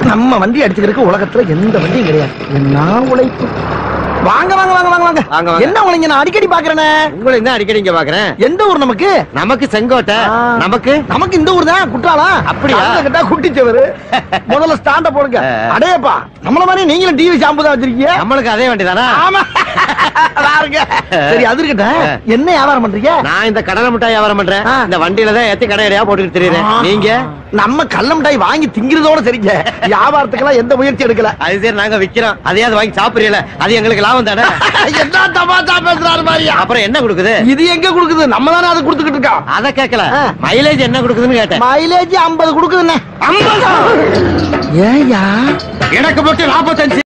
நம்ம வண்டி அடிச்சுக்கிறதுக்கு உலகத்துல எந்த வண்டியும் கிடையாது என்ன உழைப்பு வாங்க வாங்க வாங்க வாங்க வாங்க, வாங்க வாங்க. என்ன உழைங்க நான் அடிக்கடி பாக்குறேனே உங்களை தான் அடிக்கடி இங்க பாக்குறேன் எந்த ஊர் நமக்கு நமக்கு செங்கோட்டை ஆ. நமக்கு நமக்கு இந்த ஊர் தான் குற்றாலா அப்படியா? கேட்டா குட்டிச்சவரு முதல்ல ஸ்டாண்ட போடுங்க ஆ. அடேப்பா நம்மள மாதிரி நீங்களும் டிவி ஷாம்பு தான் வச்சிருக்கீங்க நம்மளுக்கு அதே வண்டி தானா ஆமா பாருங்க சரி அது இருக்கட்டும் ஆ. என்ன வியாபாரம் பண்றீங்க நான் இந்த கடலை மிட்டாய் வியாபாரம் பண்றேன் ஆ. இந்த வண்டியில தான் ஏத்தி கடை கடையா போட்டுக்கிட்டு தெரியுறேன் ஆ. நீங்க நம்ம கள்ள மிட்டாய் வாங்கி திங்கிறதோட சரிங்க வியாபாரத்துக்கெல்லாம் எந்த முயற்சி எடுக்கல அது சரி நாங்க விக்கிறோம் அதையாவது வாங்கி சாப்பிடுறீல அது எங்களுக்கு லாபம் தானே என்ன தமாஷா பேசுறாரு மாதிரியா அப்புறம் என்ன கொடுக்குது இது எங்க கொடுக்குது நம்ம தானே அதை கொடுத்துக்கிட்டு இருக்கோம் அத கேட்கல ஆ. மைலேஜ் என்ன கொடுக்குதுன்னு கேட்டேன் மைலேஜ் ஐம்பது கொடுக்குதுண்ணே ஐம்பது ஏயா எனக்கு மட்டும் நாற்பத்தஞ்சு